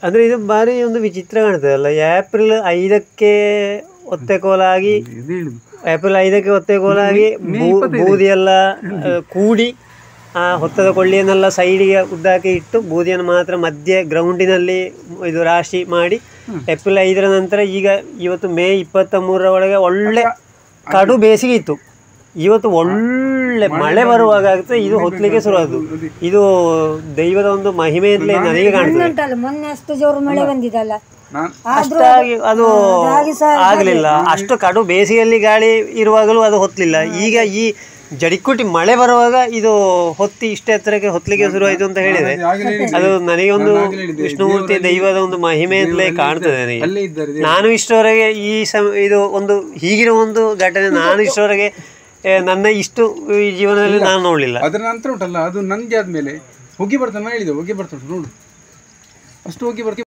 ಅಂದರೆ ಇದು ಭಾರಿ ಒಂದು ವಿಚಿತ್ರ ಕಾಣ್ತದೆ ಅಲ್ಲ ಏಪ್ರಿಲ್ ಐದಕ್ಕೆ ಒತ್ತೆಕೋಲಾಗಿ ಇದು ಹೇಳುದು ಏಪ್ರಿಲ್ ಐದಕ್ಕೆ ಒತ್ತೆಕೋಲಾಗಿ ಬೂ- ಬೂದಿ ಎಲ್ಲ ಆ, ಕೂಡಿ ಆ ಹೊತ್ತದ ಕೊಳ್ಳಿಯನ್ನೆಲ್ಲ ಸೈಡಿಗೆ ಉದ್ದಕ್ಕೆ ಇಟ್ಟು ಬೂದಿಯನ್ನು ಮಾತ್ರ ಮಧ್ಯೆ ಗ್ರೌಂಡಿನಲ್ಲಿ ಇದು ರಾಶಿ ಮಾಡಿ ಏಪ್ರಿಲ್ ಐದರ ನಂತರ ಈಗ ಇವತ್ತು ಮೇ ಇಪ್ಪತ್ತ ಮೂರರ ಒಳಗೆ ಒಳ್ಳೆ ಕಡು ಬೇಸಿಗೆ ಇತ್ತು ಇವತ್ತು ಒಳ್ಳೆ ಮಳೆ ಬರುವಾಗ ಆಗ್ತದೆ ಇದು ಹೊತ್ತಲಿಕ್ಕೆ ಶುರುವಾದ್ದು ಇದು ದೈವದ ಒಂದು ಮಹಿಮೆ ಅಂತಲೇ ನನಗೆ ಕಾಣ್ತದೆ ಉಂಟಲ್ಲ ಮೊನ್ನೆ ಅಷ್ಟು ಜೋರು ಮಳೆ ಬಂದಿದಲ್ಲ ನಾನು ಅಷ್ಟಾಗಿ ಅದು ಆಗಲಿಲ್ಲ ಅಷ್ಟು ಕಡು ಬೇಸಿಗೆಯಲ್ಲಿ ಗಾಳಿ ಇರುವಾಗಲೂ ಅದು ಹೊತ್ತಲಿಲ್ಲ ಈಗ ಈ ಜಡಿಕುಟಿ ಮಳೆ ಬರುವಾಗ ಇದು ಹೊತ್ತಿ ಇಷ್ಟ ಎತ್ತರಕ್ಕೆ ಹೊತ್ತಲಿಕ್ಕೆ ಶುರುವಾಯಿತು ಅಂತ ಹೇಳಿದ್ರೆ ಆಗಲೇ ಹೇಳಿದೆ. ಅದು ನನಗೆ ಒಂದು ನಾನು ಆಗಲೇ ಹೇಳಿದೆ. ವಿಷ್ಣುಮೂರ್ತಿ ದೈವದ ಒಂದು ಮಹಿಮೆ ಅಂತಲೇ ಕಾಣ್ತದೆ ನನಗೆ ಅಲ್ಲೇ ಇದ್ದಾರೆ ನಾನು ಇಷ್ಟವರೆಗೆ ಈ ಸಮ ಇದು ಒಂದು ಹೀಗಿನ ಒಂದು ಘಟನೆ ನಾನು ಇಷ್ಟವರೆಗೆ ಆ, ನನ್ನ ಇಷ್ಟು ಈ ಜೀವನದಲ್ಲಿ ನಾನು ನೋಡಲಿಲ್ಲ ಅದರ ನಂತರ ಉಂಟಲ್ಲ ಅದು ನಂದಿ ಆದ್ಮೇಲೆ ಹೋಗಿ ಬರ್ತಾನೆ ಹೇಳಿದೆ ಹೋಗಿ ಬರ್ತಾನೆ ನೋಡು ಅಷ್ಟು ಹೋಗಿ ಬರ್ತೀವಿ